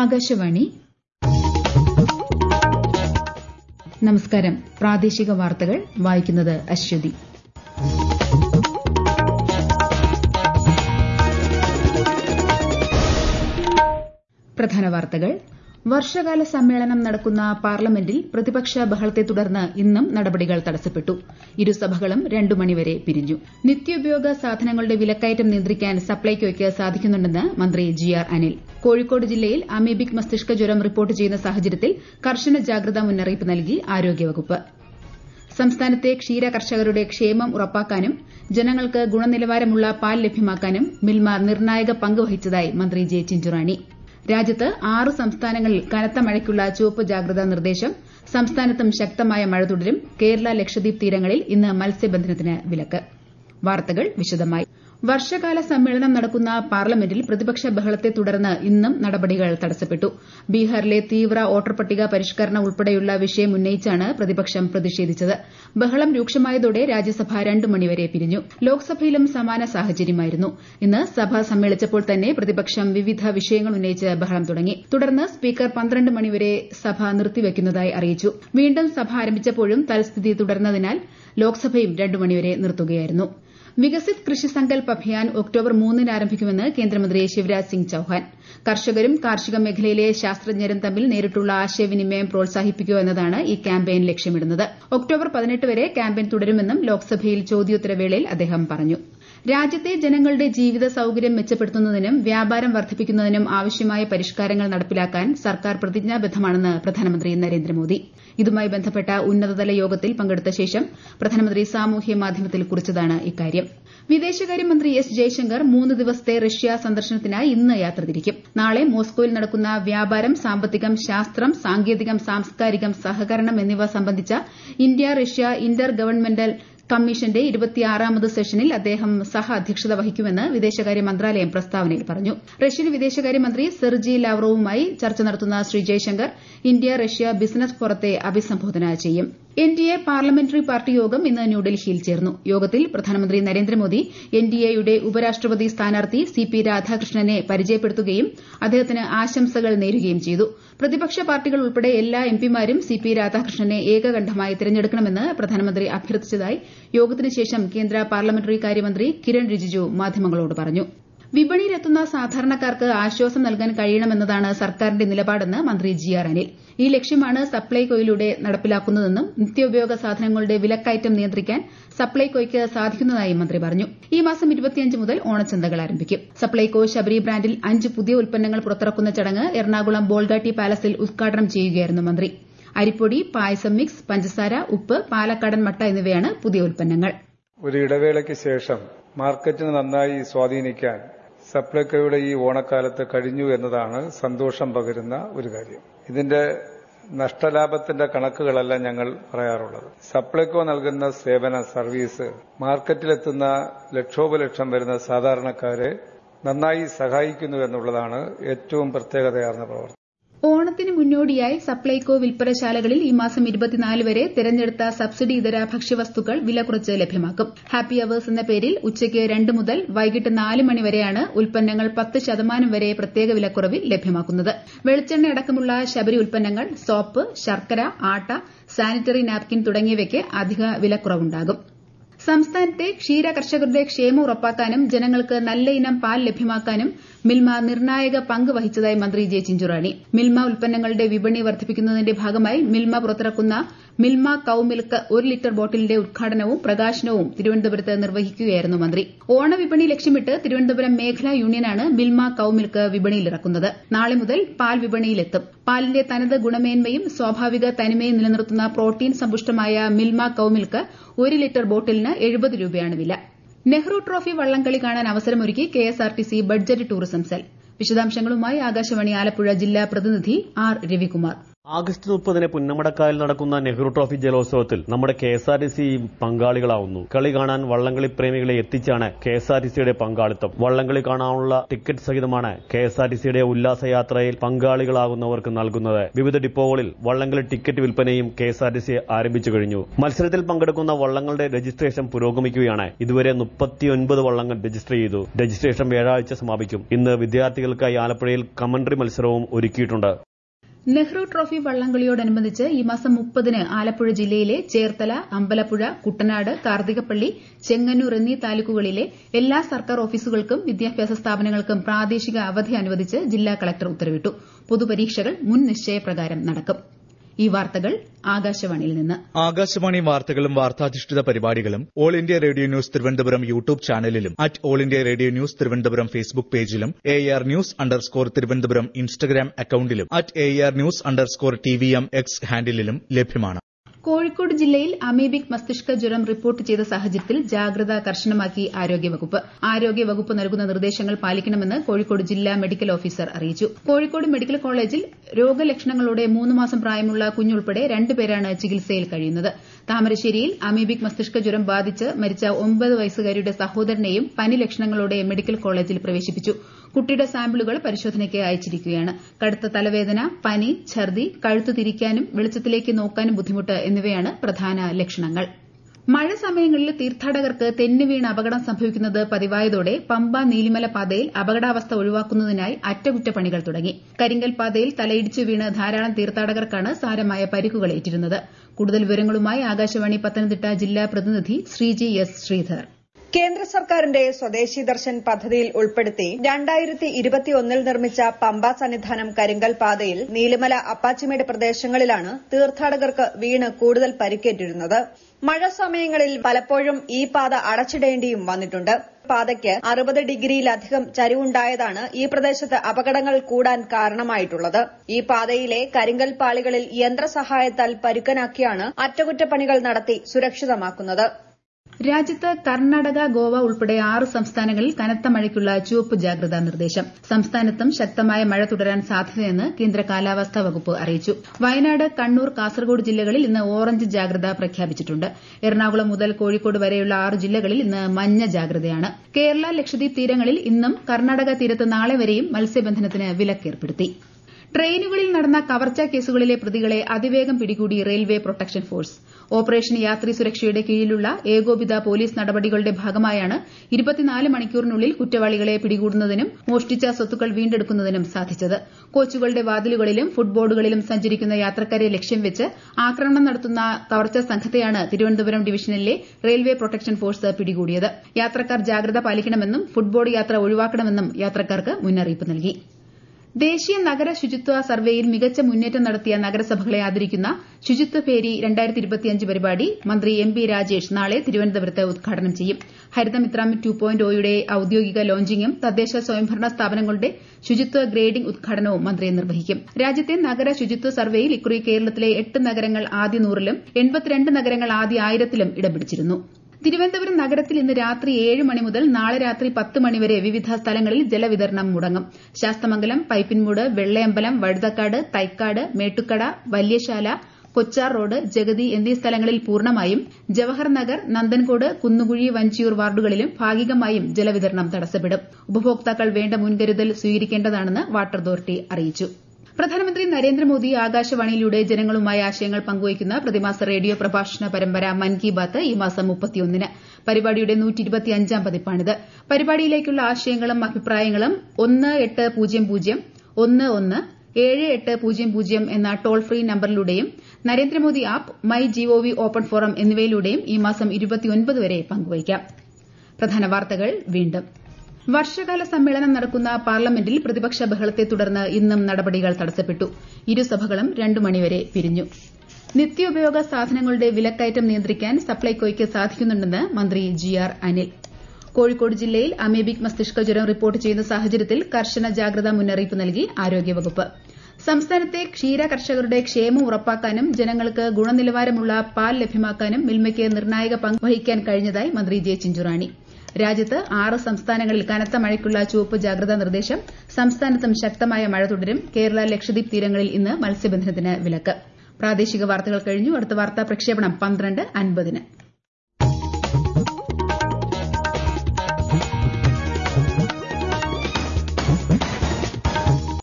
ആകാശവാണി നമസ്കാരം പ്രാദേശിക വാർത്തകൾ വായിക്കുന്നത് അശ്വതി പ്രധാന വാർത്തകൾ വർഷകാല സമ്മേളനം നടക്കുന്ന പാർലമെന്റിൽ പ്രതിപക്ഷ ബഹളത്തെ തുടർന്ന് ഇന്നും നടപടികൾ തടസ്സപ്പെട്ടു ഇരുസഭകളും രണ്ടു മണിവരെ പിരിഞ്ഞു നിത്യോപയോഗ സാധനങ്ങളുടെ വിലക്കയറ്റം നിയന്ത്രിക്കാൻ സപ്ലൈകോയ്ക്ക് സാധിക്കുന്നുണ്ടെന്ന് മന്ത്രി ജി ആർ അനിൽ കോഴിക്കോട് ജില്ലയിൽ അമീബിക് മസ്തിഷ്ക ജ്വരം റിപ്പോർട്ട് ചെയ്യുന്ന സാഹചര്യത്തിൽ കർശന ജാഗ്രതാ മുന്നറിയിപ്പ് നൽകി ആരോഗ്യവകുപ്പ് സംസ്ഥാനത്തെ ക്ഷീര കർഷകരുടെ ക്ഷേമം ഉറപ്പാക്കാനും ജനങ്ങൾക്ക് ഗുണനിലവാരമുള്ള പാൽ ലഭ്യമാക്കാനും മിൽമ നിർണായക പങ്ക് വഹിച്ചതായി മന്ത്രി ജെ ചിഞ്ചുറാണി രാജ്യത്ത് ആറ് സംസ്ഥാനങ്ങളിൽ കനത്ത മഴയ്ക്കുള്ള ചുവപ്പ് ജാഗ്രതാ നിർദ്ദേശം സംസ്ഥാനത്തും ശക്തമായ മഴ തുടരും കേരള ലക്ഷദ്വീപ് തീരങ്ങളിൽ ഇന്ന് മത്സ്യബന്ധനത്തിന് വിലക്ക് വാർത്തകൾ വിശദമായി വർഷകാല സമ്മേളനം നടക്കുന്ന പാർലമെന്റിൽ പ്രതിപക്ഷ ബഹളത്തെ തുടർന്ന് ഇന്നും നടപടികൾ തടസ്സപ്പെട്ടു ബീഹാറിലെ തീവ്ര വോട്ടർ പട്ടിക പരിഷ്കരണ ഉൾപ്പെടെയുള്ള വിഷയം ഉന്നയിച്ചാണ് പ്രതിപക്ഷം പ്രതിഷേധിച്ചത് ബഹളം രൂക്ഷമായതോടെ രാജ്യസഭ രണ്ട് മണിവരെ പിരിഞ്ഞു ലോക്സഭയിലും സമാന സാഹചര്യമായിരുന്നു ഇന്ന് സഭ സമ്മേളിച്ചപ്പോൾ തന്നെ പ്രതിപക്ഷം വിവിധ വിഷയങ്ങൾ ഉന്നയിച്ച് ബഹളം തുടങ്ങി തുടർന്ന് സ്പീക്കർ പന്ത്രണ്ട് മണിവരെ സഭ നിർത്തിവയ്ക്കുന്നതായി അറിയിച്ചു വീണ്ടും സഭ ആരംഭിച്ചപ്പോഴും തൽസ്ഥിതി തുടർന്നതിനാൽ ലോക്സഭയും രണ്ട് മണിവരെ നിർത്തുകയായിരുന്നു വികസിത് കൃഷി സങ്കൽപ് അഭിയാൻ ഒക്ടോബർ മൂന്നിന് ആരംഭിക്കുമെന്ന് കേന്ദ്രമന്ത്രി ശിവരാജ് സിംഗ് ചൌഹാൻ കർഷകരും കാർഷിക മേഖലയിലെ ശാസ്ത്രജ്ഞരും തമ്മിൽ നേരിട്ടുള്ള ആശയവിനിമയം പ്രോത്സാഹിപ്പിക്കുക എന്നതാണ് ഈ ക്യാമ്പയിൻ ലക്ഷ്യമിടുന്നത് ഒക്ടോബർ പതിനെട്ട് വരെ ക്യാമ്പയിൻ തുടരുമെന്നും ലോക്സഭയിൽ ചോദ്യോത്തരവേളയിൽ അദ്ദേഹം പറഞ്ഞു രാജ്യത്തെ ജനങ്ങളുടെ ജീവിത സൌകര്യം മെച്ചപ്പെടുത്തുന്നതിനും വ്യാപാരം വർദ്ധിപ്പിക്കുന്നതിനും ആവശ്യമായ പരിഷ്കാരങ്ങൾ നടപ്പിലാക്കാൻ സർക്കാർ പ്രതിജ്ഞാബദ്ധമാണെന്ന് പ്രധാനമന്ത്രി നരേന്ദ്രമോദി ഇതുമായി ബന്ധപ്പെട്ട ഉന്നതതല യോഗത്തിൽ പങ്കെടുത്ത ശേഷം പ്രധാനമന്ത്രി സാമൂഹ്യ മാധ്യമത്തിൽ കുറിച്ചതാണ് ഇക്കാര്യം വിദേശകാര്യമന്ത്രി എസ് ജയശങ്കർ മൂന്ന് ദിവസത്തെ റഷ്യ സന്ദർശനത്തിനായി ഇന്ന് യാത്ര തിരിക്കും നാളെ മോസ്കോയിൽ നടക്കുന്ന വ്യാപാരം സാമ്പത്തികം ശാസ്ത്രം സാങ്കേതികം സാംസ്കാരികം സഹകരണം എന്നിവ സംബന്ധിച്ച ഇന്ത്യ റഷ്യ ഇന്റർ ഗവൺമെന്റൽ കമ്മീഷന്റെ ഇരുപത്തിയാറാമത് സെഷനിൽ അദ്ദേഹം സഹ അധ്യക്ഷത വഹിക്കുമെന്ന് വിദേശകാര്യ മന്ത്രാലയം പ്രസ്താവനയിൽ പറഞ്ഞു റഷ്യൻ വിദേശകാര്യമന്ത്രി സെർജി ലാവ്റോവുമായി ചർച്ച നടത്തുന്ന Shri Jaishankar India Russia business ഫോറത്തെ അഭിസംബോധന ചെയ്യും എൻഡിഎ പാർലമെന്ററി പാർട്ടി യോഗം ഇന്ന് ന്യൂഡൽഹിയിൽ ചേർന്നു യോഗത്തിൽ പ്രധാനമന്ത്രി നരേന്ദ്രമോദി എൻഡിഎയുടെ ഉപരാഷ്ട്രപതി സ്ഥാനാർത്ഥി സി പി രാധാകൃഷ്ണനെ പരിചയപ്പെടുത്തുകയും അദ്ദേഹത്തിന് ആശംസകൾ നേരുകയും ചെയ്തു പ്രതിപക്ഷ പാർട്ടികൾ ഉൾപ്പെടെ എല്ലാ എംപിമാരും സി പി രാധാകൃഷ്ണനെ ഏകകണ്ഠമായി തിരഞ്ഞെടുക്കണമെന്ന് പ്രധാനമന്ത്രി അഭ്യർത്ഥിച്ചതായി യോഗത്തിന് ശേഷം കേന്ദ്ര പാർലമെന്ററി കാര്യമന്ത്രി കിരൺ റിജിജു മാധ്യമങ്ങളോട് പറഞ്ഞു വിപണിയിലെത്തുന്ന സാധാരണക്കാർക്ക് ആശ്വാസം നൽകാൻ കഴിയണമെന്നതാണ് സർക്കാരിന്റെ നിലപാടെന്ന് മന്ത്രി ജി ആർ അനിൽ ഈ ലക്ഷ്യമാണ് സപ്ലൈകോയിലൂടെ നടപ്പിലാക്കുന്നതെന്നും നിത്യോപയോഗ സാധനങ്ങളുടെ വിലക്കയറ്റം നിയന്ത്രിക്കാൻ സപ്ലൈകോയ്ക്ക് സാധിക്കുന്നതായും മന്ത്രി പറഞ്ഞു ഈ മാസം മുതൽ ഓണച്ചന്തകൾ ആരംഭിക്കും സപ്ലൈകോ ശബരി ബ്രാൻഡിൽ അഞ്ച് പുതിയ ഉൽപ്പന്നങ്ങൾ പുറത്തിറക്കുന്ന ചടങ്ങ് എറണാകുളം ബോൾഗാട്ടി പാലസിൽ ഉദ്ഘാടനം ചെയ്യുകയായിരുന്നു മന്ത്രി അരിപ്പൊടി പായസം മിക്സ് പഞ്ചസാര ഉപ്പ് പാലക്കാടൻ മട്ട എന്നിവയാണ് പുതിയ ഉൽപ്പന്നങ്ങൾ ഒരു ഇടവേളയ്ക്ക് ശേഷം മാർക്കറ്റിന് നന്നായി സ്വാധീനിക്കാൻ സപ്ലൈകോയുടെ ഈ ഓണക്കാലത്ത് കഴിഞ്ഞു എന്നതാണ് സന്തോഷം പകരുന്ന ഒരു കാര്യം ഇതിന്റെ നഷ്ടലാഭത്തിന്റെ കണക്കുകളല്ല ഞങ്ങൾ പറയാറുള്ളത് സപ്ലൈകോ നൽകുന്ന സേവന സർവീസ് മാർക്കറ്റിലെത്തുന്ന ലക്ഷോപലക്ഷം വരുന്ന സാധാരണക്കാരെ നന്നായി സഹായിക്കുന്നു എന്നുള്ളതാണ് ഏറ്റവും പ്രത്യേകതയാർന്ന പ്രവർത്തനം ഓണത്തിന് മുന്നോടിയായി സപ്ലൈകോ വിൽപ്പനശാലകളിൽ ഈ മാസം ഇരുപത്തിനാല് വരെ തിരഞ്ഞെടുത്ത സബ്സിഡി ഇതര ഭക്ഷ്യവസ്തുക്കൾ വില കുറച്ച് ലഭ്യമാക്കും ഹാപ്പി അവേഴ്സ് എന്ന പേരിൽ ഉച്ചയ്ക്ക് രണ്ട് മുതൽ വൈകിട്ട് നാല് മണി വരെയാണ് ഉൽപ്പന്നങ്ങൾ പത്ത് ശതമാനം വരെ പ്രത്യേക വിലക്കുറവിൽ ലഭ്യമാക്കുന്നത് വെളിച്ചെണ്ണ അടക്കമുള്ള ശബരി ഉൽപ്പന്നങ്ങൾ സോപ്പ് ശർക്കര ആട്ട സാനിറ്ററി നാപ്കിൻ തുടങ്ങിയവയ്ക്ക് അധിക വിലക്കുറവുണ്ടാകും സംസ്ഥാനത്തെ ക്ഷീര കർഷകരുടെ ക്ഷേമം ഉറപ്പാക്കാനും ജനങ്ങൾക്ക് നല്ല ഇനം പാൽ ലഭ്യമാക്കാനും മിൽമ നിർണായക പങ്ക് വഹിച്ചതായി മന്ത്രി ജെ ചിഞ്ചുറാണി മിൽമ ഉൽപ്പന്നങ്ങളുടെ വിപണി വർദ്ധിപ്പിക്കുന്നതിന്റെ ഭാഗമായി മിൽമ പുറത്തിറക്കുന്ന മിൽമ കൌ മിൽക്ക് ഒരു ലിറ്റർ ബോട്ടിലിന്റെ ഉദ്ഘാടനവും പ്രകാശനവും തിരുവനന്തപുരത്ത് നിർവഹിക്കുകയായിരുന്നു മന്ത്രി ഓണവിപണി ലക്ഷ്യമിട്ട് തിരുവനന്തപുരം മേഖലാ യൂണിയനാണ് മിൽമ കൌ മിൽക്ക് വിപണിയിലിറക്കുന്നത് നാളെ മുതൽ പാൽ വിപണിയിലെത്തും പാലിന്റെ തനത് ഗുണമേന്മയും സ്വാഭാവിക തനിമയും നിലനിർത്തുന്ന പ്രോട്ടീൻ സമ്പുഷ്ടമായ മിൽമ കൌ മിൽക്ക് ഒരു ലിറ്റർ ബോട്ടിലിന് എഴുപത് രൂപയാണ് വില നെഹ്റു ട്രോഫി വള്ളംകളി കാണാൻ അവസരമൊരുക്കി കെഎസ്ആർടിസി ബഡ്ജറ്റ് ടൂറിസം സെൽ വിശദാംശങ്ങളുമായി ആകാശവാണി ആലപ്പുഴ ജില്ലാ പ്രതിനിധി ആർ രവികുമാർ ആഗസ്റ്റ് മുപ്പതിന് പുന്നമടക്കായൽ നടക്കുന്ന നെഹ്റു ട്രോഫി ജലോത്സവത്തിൽ നമ്മുടെ K S R T C പങ്കാളികളാവുന്നു കളി കാണാൻ വള്ളംകളി പ്രേമികളെ എത്തിച്ചാണ് കെ എസ് ആർ ടി സിയുടെ പങ്കാളിത്തം വള്ളംകളി കാണാനുള്ള ടിക്കറ്റ് സഹിതമാണ് കെ എസ് ആർ ടി സിയുടെ ഉല്ലാസയാത്രയിൽ പങ്കാളികളാകുന്നവർക്ക് നൽകുന്നത് വിവിധ ഡിപ്പോകളിൽ വള്ളംകളി ടിക്കറ്റ് വിൽപ്പനയും K S R T C ആരംഭിച്ചു കഴിഞ്ഞു മത്സരത്തിൽ പങ്കെടുക്കുന്ന വള്ളങ്ങളുടെ രജിസ്ട്രേഷൻ പുരോഗമിക്കുകയാണ് ഇതുവരെ മുപ്പത്തിയൊൻപത് വള്ളങ്ങൾ രജിസ്റ്റർ ചെയ്തു രജിസ്ട്രേഷൻ വ്യാഴാഴ്ച സമാപിക്കും ഇന്ന് വിദ്യാർത്ഥികൾക്കായി ആലപ്പുഴയിൽ കമന്ററി മത്സരവും ഒരുക്കിയിട്ടുണ്ട് നെഹ്റു ട്രോഫി വള്ളംകളിയോടനുബന്ധിച്ച് ഈ മാസം മുപ്പതിന് ആലപ്പുഴ ജില്ലയിലെ ചേർത്തല അമ്പലപ്പുഴ കുട്ടനാട് കാർത്തികപ്പള്ളി ചെങ്ങന്നൂർ എന്നീ താലൂക്കുകളിലെ എല്ലാ സർക്കാർ ഓഫീസുകൾക്കും വിദ്യാഭ്യാസ സ്ഥാപനങ്ങൾക്കും പ്രാദേശിക അവധി അനുവദിച്ച് ജില്ലാ കളക്ടർ ഉത്തരവിട്ടു പൊതുപരീക്ഷകൾ മുൻ നിശ്ചയപ്രകാരം നടക്കും ഈ വാർത്തകൾ ആകാശവാണിയിൽ നിന്ന് ആകാശവാണി വാർത്തകളും വാർത്താധിഷ്ഠിത പരിപാടികളും all India radio news Thiruvananthapuram YouTube ചാനലിലും at all India radio news Thiruvananthapuram Facebook പേജിലും A R news underscore Thiruvananthapuram Instagram അക്കൌണ്ടിലും at A R news underscore T V M X ഹാൻഡിലും ലഭ്യമാണ് കോഴിക്കോട് ജില്ലയിൽ അമീബിക് മസ്തിഷ്ക ജ്വരം റിപ്പോർട്ട് ചെയ്ത സാഹചര്യത്തിൽ ജാഗ്രത കർശനമാക്കി ആരോഗ്യവകുപ്പ് ആരോഗ്യവകുപ്പ് നൽകുന്ന നിർദ്ദേശങ്ങൾ പാലിക്കണമെന്ന് കോഴിക്കോട് ജില്ലാ മെഡിക്കൽ ഓഫീസർ അറിയിച്ചു കോഴിക്കോട് മെഡിക്കൽ കോളേജിൽ രോഗലക്ഷണങ്ങളോടെ മൂന്ന് മാസം പ്രായമുള്ള കുഞ്ഞുൾപ്പെടെ രണ്ടുപേരാണ് ചികിത്സയിൽ കഴിയുന്നത് താമരശ്ശേരിയിൽ അമീബിക് മസ്തിഷ്ക ജ്വരം ബാധിച്ച് മരിച്ച ഒമ്പത് വയസ്സുകാരിയുടെ സഹോദരനെയും പനി ലക്ഷണങ്ങളോടെ മെഡിക്കൽ കോളേജിൽ പ്രവേശിപ്പിച്ചു കുട്ടിയുടെ സാമ്പിളുകൾ പരിശോധനയ്ക്ക് അയച്ചിരിക്കുകയാണ് കടുത്ത തലവേദന പനി ഛർദി കഴുത്തു തിരിക്കാനും വെളിച്ചത്തിലേക്ക് നോക്കാനും ബുദ്ധിമുട്ട് എന്നിവയാണ് പ്രധാന ലക്ഷണങ്ങൾ മഴ സമയങ്ങളിൽ തീർത്ഥാടകർക്ക് തെന്നുവീണ് അപകടം സംഭവിക്കുന്നത് പതിവായതോടെ പമ്പ നീലിമല പാതയിൽ അപകടാവസ്ഥ ഒഴിവാക്കുന്നതിനായി അറ്റകുറ്റപ്പണികൾ തുടങ്ങി കരിങ്കൽ പാതയിൽ തലയിടിച്ചു വീണ് ധാരാളം തീർത്ഥാടകർക്കാണ് സാരമായ പരിക്കുകളേറ്റിരുന്നത് കൂടുതൽ വിവരങ്ങളുമായി ആകാശവാണി പത്തനംതിട്ട ജില്ലാ പ്രതിനിധി ശ്രീജി എസ് ശ്രീധർ കേന്ദ്ര സർക്കാരിന്റെ സ്വദേശി ദർശൻ പദ്ധതിയിൽ ഉൾപ്പെടുത്തി രണ്ടായിരത്തി ഇരുപത്തിയൊന്നിൽ നിർമ്മിച്ച പമ്പ സന്നിധാനം കരിങ്കൽ പാതയിൽ നീലിമല അപ്പാച്ചിമേട് പ്രദേശങ്ങളിലാണ് തീർത്ഥാടകർക്ക് വീണ് കൂടുതൽ പരിക്കേറ്റിരുന്നത് മഴ സമയങ്ങളിൽ പലപ്പോഴും ഈ പാത അടച്ചിടേണ്ടിയും വന്നിട്ടുണ്ട് പാതയ്ക്ക് അറുപത് ഡിഗ്രിയിലധികം ചരിവുണ്ടായതാണ് ഈ പ്രദേശത്ത് അപകടങ്ങൾ കൂടാൻ കാരണമായിട്ടുള്ളത് ഈ പാതയിലെ കരിങ്കൽ പാളികളിൽ യന്ത്രസഹായത്താൽ പരുക്കനാക്കിയാണ് അറ്റകുറ്റപ്പണികൾ നടത്തി സുരക്ഷിതമാക്കുന്നത് രാജ്യത്ത് കർണാടക ഗോവ ഉൾപ്പെടെ ആറ് സംസ്ഥാനങ്ങളിൽ കനത്ത മഴയ്ക്കുള്ള ചുവപ്പ് ജാഗ്രതാ നിർദ്ദേശം സംസ്ഥാനത്തും ശക്തമായ മഴ തുടരാൻ സാധ്യതയെന്ന് കേന്ദ്ര കാലാവസ്ഥാ വകുപ്പ് അറിയിച്ചു വയനാട് കണ്ണൂർ കാസർഗോഡ് ജില്ലകളിൽ ഇന്ന് ഓറഞ്ച് ജാഗ്രത പ്രഖ്യാപിച്ചിട്ടുണ്ട് എറണാകുളം മുതൽ കോഴിക്കോട് വരെയുള്ള ആറ് ജില്ലകളിൽ ഇന്ന് മഞ്ഞ ജാഗ്രതയാണ് കേരള ലക്ഷദ്വീപ് തീരങ്ങളിൽ ഇന്നും കർണാടക തീരത്ത് നാളെ വരെയും മത്സ്യബന്ധനത്തിന് വിലക്കേർപ്പെടുത്തി ട്രെയിനുകളിൽ നടന്ന കവർച്ചാ കേസുകളിലെ പ്രതികളെ അതിവേഗം പിടികൂടി railway protection force operation Yatri സുരക്ഷയുടെ കീഴിലുള്ള ഏകോപിത പോലീസ് നടപടികളുടെ ഭാഗമായാണ് മണിക്കൂറിനുള്ളിൽ കുറ്റവാളികളെ പിടികൂടുന്നതിനും മോഷ്ടിച്ച സ്വത്തുക്കൾ വീണ്ടെടുക്കുന്നതിനും സാധിച്ചത് കോച്ചുകളുടെ വാതിലുകളിലും ഫുട്ബോർഡുകളിലും സഞ്ചരിക്കുന്ന യാത്രക്കാരെ ലക്ഷ്യം വെച്ച് ആക്രമണം നടത്തുന്ന കവർച്ചാ സംഘത്തെയാണ് തിരുവനന്തപുരം ഡിവിഷനിലെ റെയിൽവേ പ്രൊട്ടക്ഷൻ ഫോഴ്സ് പിടികൂടിയത് യാത്രക്കാർ ജാഗ്രത പാലിക്കണമെന്നും ഫുട്ബോർഡ് യാത്ര ഒഴിവാക്കണമെന്നും യാത്രക്കാർക്ക് മുന്നറിയിപ്പ് നൽകി ദേശീയ നഗര ശുചിത്വ സർവേയിൽ മികച്ച മുന്നേറ്റം നടത്തിയ നഗരസഭകളെ ആദരിക്കുന്ന ശുചിത്വ പേരി പരിപാടി മന്ത്രി എം പി രാജേഷ് നാളെ തിരുവനന്തപുരത്ത് ഉദ്ഘാടനം ചെയ്യും ഹരിതമിത്രം ടു പോയിന്റ് ഒയുടെ ഔദ്യോഗിക ലോഞ്ചിങ്ങും തദ്ദേശ സ്വയംഭരണ സ്ഥാപനങ്ങളുടെ ശുചിത്വ ഗ്രേഡിംഗ് ഉദ്ഘാടനവും മന്ത്രി നിർവഹിക്കും രാജ്യത്തെ നഗര ശുചിത്വ സർവേയിൽ ഇക്കുറി കേരളത്തിലെ എട്ട് നഗരങ്ങൾ ആദ്യ നൂറിലും എൺപത്തിരണ്ട് നഗരങ്ങൾ ആദ്യ ആയിരത്തിലും ഇടം പിടിച്ചിരുന്നു തിരുവനന്തപുരം നഗരത്തിൽ ഇന്ന് രാത്രി ഏഴ് മണി മുതൽ നാളെ രാത്രി പത്ത് മണിവരെ വിവിധ സ്ഥലങ്ങളിൽ ജലവിതരണം മുടങ്ങും ശാസ്തമംഗലം പൈപ്പിൻമൂട് വെള്ളയമ്പലം വഴുതക്കാട് തൈക്കാട് മേട്ടുക്കട വല്യശാല കൊച്ചാർ റോഡ് ജഗതി എന്നീ സ്ഥലങ്ങളിൽ പൂർണ്ണമായും ജവഹർ നഗർ നന്ദൻകോട് കുന്നുകുഴി വഞ്ചിയൂർ വാർഡുകളിലും ഭാഗികമായും ജലവിതരണം തടസ്സപ്പെടും ഉപഭോക്താക്കൾ വേണ്ട മുൻകരുതൽ സ്വീകരിക്കേണ്ടതാണെന്ന് വാട്ടർ അതോറിറ്റി അറിയിച്ചു പ്രധാനമന്ത്രി നരേന്ദ്രമോദി ആകാശവാണിയിലൂടെ ജനങ്ങളുമായി ആശയങ്ങൾ പങ്കുവയ്ക്കുന്ന പ്രതിമാസ റേഡിയോ പ്രഭാഷണ പരമ്പര മൻ കി ബാത്ത് ഈ മാസം മുപ്പത്തിയൊന്നിന് പരിപാടിയുടെ നൂറ്റിയിരുപത്തിയഞ്ചാം പതിപ്പാണിത് പരിപാടിയിലേക്കുള്ള ആശയങ്ങളും അഭിപ്രായങ്ങളും ഒന്ന് എട്ട് പൂജ്യം പൂജ്യം ഒന്ന് ഒന്ന് ഏഴ് എട്ട് പൂജ്യം പൂജ്യം എന്ന ടോൾ ഫ്രീ നമ്പറിലൂടെയും Narendra Modi app my G O V open forum എന്നിവയിലൂടെയും ഈ മാസം ഇരുപത്തിയൊൻപത് വരെ പങ്കുവയ്ക്കാം പ്രധാന വാർത്തകൾ വീണ്ടും വർഷകാല സമ്മേളനം നടക്കുന്ന പാർലമെന്റിൽ പ്രതിപക്ഷ ബഹളത്തെ തുടർന്ന് ഇന്നും നടപടികൾ തടസ്സപ്പെട്ടു ഇരുസഭകളും രണ്ടു മണിവരെ പിരിഞ്ഞു നിത്യോപയോഗ സാധനങ്ങളുടെ വിലക്കയറ്റം നിയന്ത്രിക്കാൻ സപ്ലൈകോയ്ക്ക് സാധിക്കുന്നുണ്ടെന്ന് മന്ത്രി ജി ആർ അനിൽ കോഴിക്കോട് ജില്ലയിൽ അമീബിക് മസ്തിഷ്ക ജ്വരം റിപ്പോർട്ട് ചെയ്യുന്ന സാഹചര്യത്തിൽ കർശന ജാഗ്രതാ മുന്നറിയിപ്പ് നൽകി ആരോഗ്യവകുപ്പ് സംസ്ഥാനത്തെ ക്ഷീര കർഷകരുടെ ക്ഷേമം ഉറപ്പാക്കാനും ജനങ്ങൾക്ക് ഗുണനിലവാരമുള്ള പാൽ ലഭ്യമാക്കാനും മിൽമയ്ക്ക് നിർണായക പങ്ക് വഹിക്കാൻ കഴിഞ്ഞതായി മന്ത്രി ജെ ചിഞ്ചുറാണി രാജ്യത്ത് ആറ് സംസ്ഥാനങ്ങളിൽ കനത്ത മഴയ്ക്കുള്ള ചുവപ്പ് ജാഗ്രതാ നിർദ്ദേശം സംസ്ഥാനത്തും ശക്തമായ മഴ തുടരും കേരള ലക്ഷദ്വീപ് തീരങ്ങളിൽ ഇന്ന് മത്സ്യബന്ധനത്തിന് വിലക്ക് പ്രാദേശിക വാർത്തകൾ കഴിഞ്ഞു അടുത്ത വാർത്താ പ്രക്ഷേപണം പന്ത്രണ്ട് അൻപതിന്